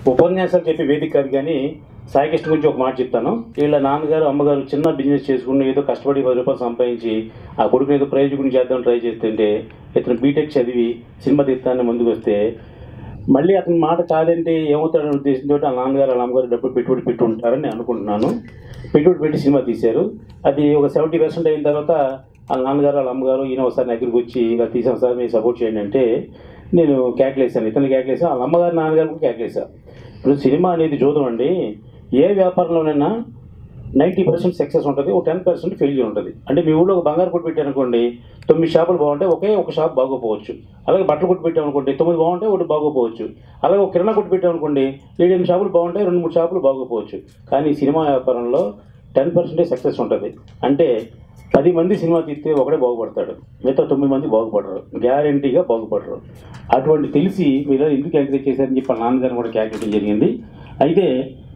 ఉపన్యాసాలు చెప్పే వేదిక కాదు కానీ సాయికృష్ణ గురించి ఒక మాట చెప్తాను వీళ్ళ నాన్నగారు అమ్మగారు చిన్న బిజినెస్ చేసుకుని ఏదో కష్టపడి పది రూపాయలు సంపాదించి ఆ కొడుకుని ఏదో ప్రయోజకుని చేద్దాం ట్రై చేస్తుంటే ఇతను బీటెక్ చదివి సినిమా తీస్తానని ముందుకు వస్తే మళ్ళీ అతని మాట కాదంటే ఏమవుతాడనే ఉద్దేశంతో ఆ నాన్నగారు వాళ్ళ అమ్మగారు డబ్బులు పెట్టుబడి పెట్టి ఉంటారని నేను అనుకుంటున్నాను పెట్టుబడి పెట్టి సినిమా తీశారు అది ఒక సెవెంటీ పర్సెంట్ అయిన తర్వాత వాళ్ళ నాన్నగారు వాళ్ళ అమ్మగారు ఈయన ఒకసారి నా దగ్గరికి వచ్చి ఇలా తీసాం సార్ మీరు సపోర్ట్ చేయండి అంటే నేను క్యాక్లేసాను ఇతను క్యాక్లేసాను వాళ్ళ అమ్మగారు నాన్నగారు కూడా క్యాక్లేసాను ఇప్పుడు సినిమా అనేది చూద్దాం అండి ఏ వ్యాపారంలోనైనా నైంటీ పర్సెంట్ సక్సెస్ ఉంటుంది ఒక టెన్ పర్సెంట్ ఫెయిల్యూర్ ఉంటుంది అంటే మీ ఊళ్ళో ఒక బంగారు కొట్టు పెట్టారనుకోండి తొమ్మిది షాపులు బాగుంటే ఒకే ఒక షాప్ బాగోపోవచ్చు అలాగే బట్టలు కొట్టు పెట్టామనుకోండి తొమ్మిది బాగుంటే ఒకటి బాగోపోవచ్చు అలాగే ఒక కిరాణా కొట్టు పెట్టామనుకోండి ఏడు ఎనిమిది షాపులు బాగుంటాయి రెండు మూడు షాపులు బాగోపోవచ్చు కానీ సినిమా వ్యాపారంలో టెన్ పర్సెంటే సక్సెస్ ఉంటుంది అంటే పది మంది సినిమా తీస్తే ఒకడే బాగుపడతాడు మిగతా తొమ్మిది మంది బాగుపడరు గ్యారంటీగా బాగుపడరు అటువంటి తెలిసి మీరు ఎందుకు ఎంకరేజ్ చేశారని చెప్పి వాళ్ళ నాన్నగారిని కూడా క్యాల్కులేట్ జరిగింది అయితే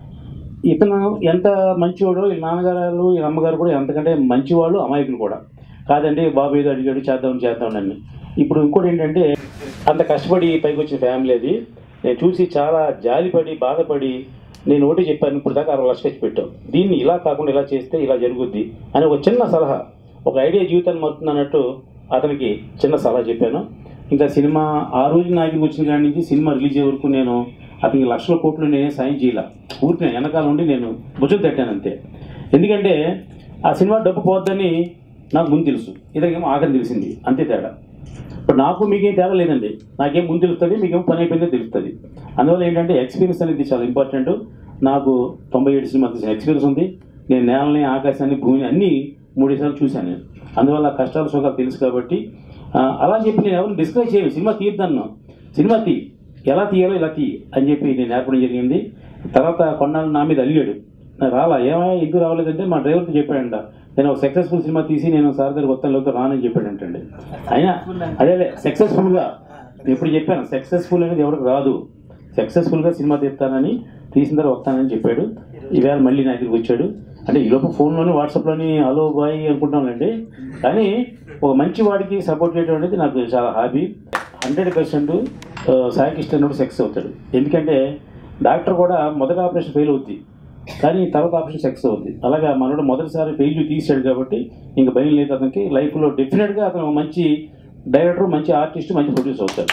ఇతను ఎంత మంచివాడో ఈ నాన్నగారు ఈ అమ్మగారు కూడా ఎంతకంటే మంచివాళ్ళు అమాయకులు కూడా కాదండి బాబు ఏదో అడిగాడు చేద్దాం చేద్దాం అని ఇప్పుడు ఇంకోటి ఏంటంటే అంత కష్టపడి పైకి వచ్చిన ఫ్యామిలీ అది నేను చూసి చాలా జాలిపడి బాధపడి నేను ఒకటి చెప్పాను ఇప్పుడు దాకా అరవై లక్షలు ఖర్చు పెట్టాం దీన్ని ఇలా కాకుండా ఇలా చేస్తే ఇలా జరుగుద్ది అని ఒక చిన్న సలహా ఒక ఐడియా జీవితాన్ని మారుతుంది అన్నట్టు అతనికి చిన్న సలహా చెప్పాను ఇంకా సినిమా ఆ రోజు నాకు వచ్చిన కాడి నుంచి సినిమా రిలీజ్ అయ్యే వరకు నేను అతనికి లక్షల కోట్లు నేనే సాయం చేయాల ఊరికి వెనకాల నుండి నేను భుజం తట్టాను అంతే ఎందుకంటే ఆ సినిమా డబ్బు పోద్దని నాకు ముందు తెలుసు ఇతనికేమో ఆఖరి తెలిసింది అంతే తేడా ఇప్పుడు నాకు మీకేం తేడా లేదండి నాకేం ముందు తెలుస్తుంది మీకేం పని అయిపోయిందో తెలుస్తుంది అందువల్ల ఏంటంటే ఎక్స్పీరియన్స్ అనేది చాలా ఇంపార్టెంట్ నాకు తొంభై ఏడు సినిమా తీసిన ఎక్స్పీరియన్స్ ఉంది నేను నేలని ఆకాశాన్ని భూమిని అన్నీ మూడేసార్లు చూశాను నేను అందువల్ల కష్టాలు సుఖాలు తెలుసు కాబట్టి ఆ, అలా చెప్పి నేను ఎవరిని డిస్కస్ చేయను సినిమా తీయద్దాను సినిమా తీ ఎలా తీయాలో ఇలా తీ అని చెప్పి నేను నేర్పడం జరిగింది తర్వాత కొన్నాళ్ళు నా మీద అలిగాడు నాకు రాలా ఏమయ్యా ఎందుకు రావలేదంటే మా డ్రైవర్తో చెప్పాడంట నేను ఒక సక్సెస్ఫుల్ సినిమా తీసి నేను సార్ దగ్గర కొత్త రానని చెప్పాడంటండి అయినా అదే సక్సెస్ఫుల్గా ఎప్పుడు చెప్పాను సక్సెస్ఫుల్ అనేది ఎవరికి రాదు సక్సెస్ఫుల్గా సినిమా తీస్తానని తీసిన తర్వాత వస్తానని చెప్పాడు ఈవేళ మళ్ళీ నా దగ్గరికి వచ్చాడు అంటే ఈ లోపు ఫోన్లోని వాట్సాప్లోని హలో బాయ్ అనుకుంటాంలేండి కానీ ఒక మంచి వాడికి సపోర్ట్ చేయడం అనేది నాకు చాలా హాబీ హండ్రెడ్ పర్సెంట్ సాయికిష్ట అన్నప్పుడు సక్సెస్ అవుతాడు ఎందుకంటే డాక్టర్ కూడా మొదటి ఆపరేషన్ ఫెయిల్ అవుద్ది కానీ తర్వాత ఆపరేషన్ సక్సెస్ అవుద్ది అలాగా మనోడు మొదటిసారి ఫెయిల్ తీసాడు కాబట్టి ఇంకా భయం లేదు అతనికి లైఫ్లో డెఫినెట్గా అతను ఒక మంచి డైరెక్టర్ మంచి ఆర్టిస్ట్ మంచి ప్రొడ్యూసర్ అవుతాడు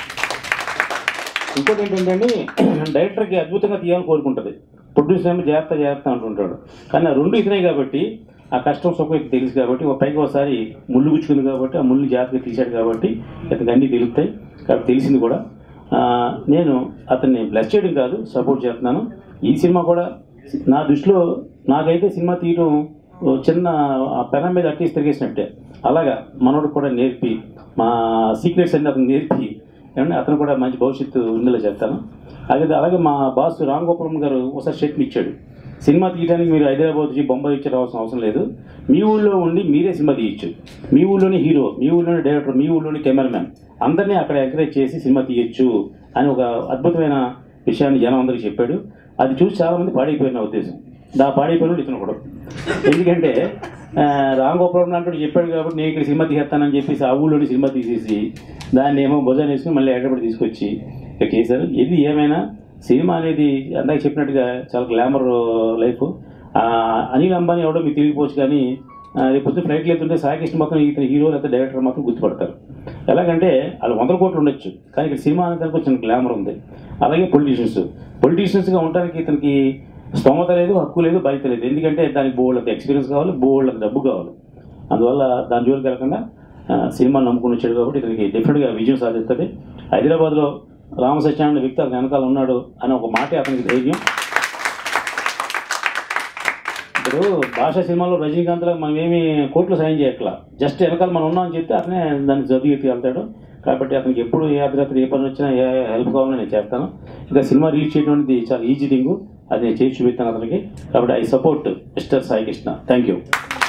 ఇంకోటి ఏంటంటే డైరెక్టర్కి అద్భుతంగా తీయాలని కోరుకుంటుంది ప్రొడ్యూసర్ ఏమో జాగ్రత్త జాగ్రత్త అంటుంటాడు కానీ ఆ రెండు ఇతనే కాబట్టి ఆ కష్టం సుఖం ఇతనికి తెలుసు కాబట్టి ఒక పైకి ఒకసారి ముళ్ళు గుచ్చుకుంది కాబట్టి ఆ ముళ్ళు జాగ్రత్తగా తీశాడు కాబట్టి ఇతనికి అన్నీ తెలుస్తాయి కాబట్టి తెలిసింది కూడా ఆ, నేను అతన్ని బ్లెస్ చేయడం కాదు సపోర్ట్ చేస్తున్నాను ఈ సినిమా కూడా నా దృష్టిలో నాకైతే సినిమా తీయడం ఓ చిన్న ఆ పెనం మీద అట్టేసి తిరిగేసినట్టే అలాగా మనోడు కూడా నేర్పి మా సీక్రెట్స్ అన్ని అతను నేర్పి ఏమంటే అతను కూడా మంచి భవిష్యత్తు ఉండేలా చేస్తాను అలాగే అలాగే మా బాస్ రామ్ గోపాలం గారు ఒకసారి షెట్ని ఇచ్చాడు సినిమా తీయడానికి మీరు హైదరాబాద్ నుంచి బొంబాయి ఇచ్చే రావాల్సిన అవసరం లేదు మీ ఊళ్ళో ఉండి మీరే సినిమా తీయచ్చు మీ ఊళ్ళోని హీరో మీ ఊళ్ళోని డైరెక్టర్ మీ ఊళ్ళోని కెమెరామ్యాన్ అందరినీ అక్కడ ఎంకరేజ్ చేసి సినిమా తీయచ్చు అని ఒక అద్భుతమైన విషయాన్ని జనం అందరికీ చెప్పాడు అది చూసి చాలామంది పాడైపోయిన నా ఉద్దేశం దా పాడైపోయిన ఇతను కూడా ఎందుకంటే ఆ, రామ్ గోపాలం లాంటి చెప్పాడు కాబట్టి నేను ఇక్కడ సినిమా తీసేస్తానని చెప్పేసి ఆ ఊళ్ళోని సినిమా తీసేసి దాన్ని ఏమో భుజాన్ని వేసుకుని మళ్ళీ హైదరాబాద్ తీసుకొచ్చి ఇక్కడ చేశారు ఇది ఏమైనా సినిమా అనేది అందాక చెప్పినట్టుగా చాలా గ్లామర్ లైఫ్ అనిల్ అంబానీ ఎవడో మీకు తిరిగిపోవచ్చు కానీ ఆ, రేపు పొద్దున్న ఫ్లైట్లు వెళ్తుంటే సాయికృష్ణ మొత్తం ఇతను హీరో లేకపోతే డైరెక్టర్ మాత్రం గుర్తుపడతారు ఎలాగంటే వాళ్ళు వందల కోట్లు ఉండొచ్చు కానీ ఇక్కడ సినిమా అనేది కొంచెం గ్లామర్ ఉంది అలాగే పొలిటీషియన్స్ పొలిటీషియన్స్గా ఉండడానికి ఇతనికి స్తోమత లేదు హక్కు లేదు బాధ్యత లేదు ఎందుకంటే దానికి బోల్డ్ అంత ఎక్స్పీరియన్స్ కావాలి బోల్డ్ అంత డబ్బు కావాలి అందువల్ల దాని జోలికి వెళ్ళకుండా ఆ, సినిమాని నమ్ముకుని వచ్చాడు కాబట్టి ఇతనికి డెఫినెట్గా విజయం సాధిస్తుంది హైదరాబాద్లో రామ సత్యనారాయణ వ్యక్తి అతని వెనకాల ఉన్నాడు అనే ఒక మాటే అతనికి ధైర్యం ఇప్పుడు భాషా సినిమాలో రజనీకాంత్ లాగా మనం ఏమి కోట్లు సాయం చేయట్లా జస్ట్ వెనకాల మనం ఉన్నామని చెప్తే అతనే దాన్ని చదివి వెళ్తాడు కాబట్టి అతనికి ఎప్పుడు ఏ అర్ధరాత్రి ఏ పని వచ్చినా ఏ హెల్ప్ కావాలని నేను చేస్తాను ఇంకా సినిమా రిలీజ్ చేయడం అనేది చాలా ఈజీ థింగ్ అది నేను చేసి చూపిస్తాను అతనికి కాబట్టి I support mister Sai Krishna thank you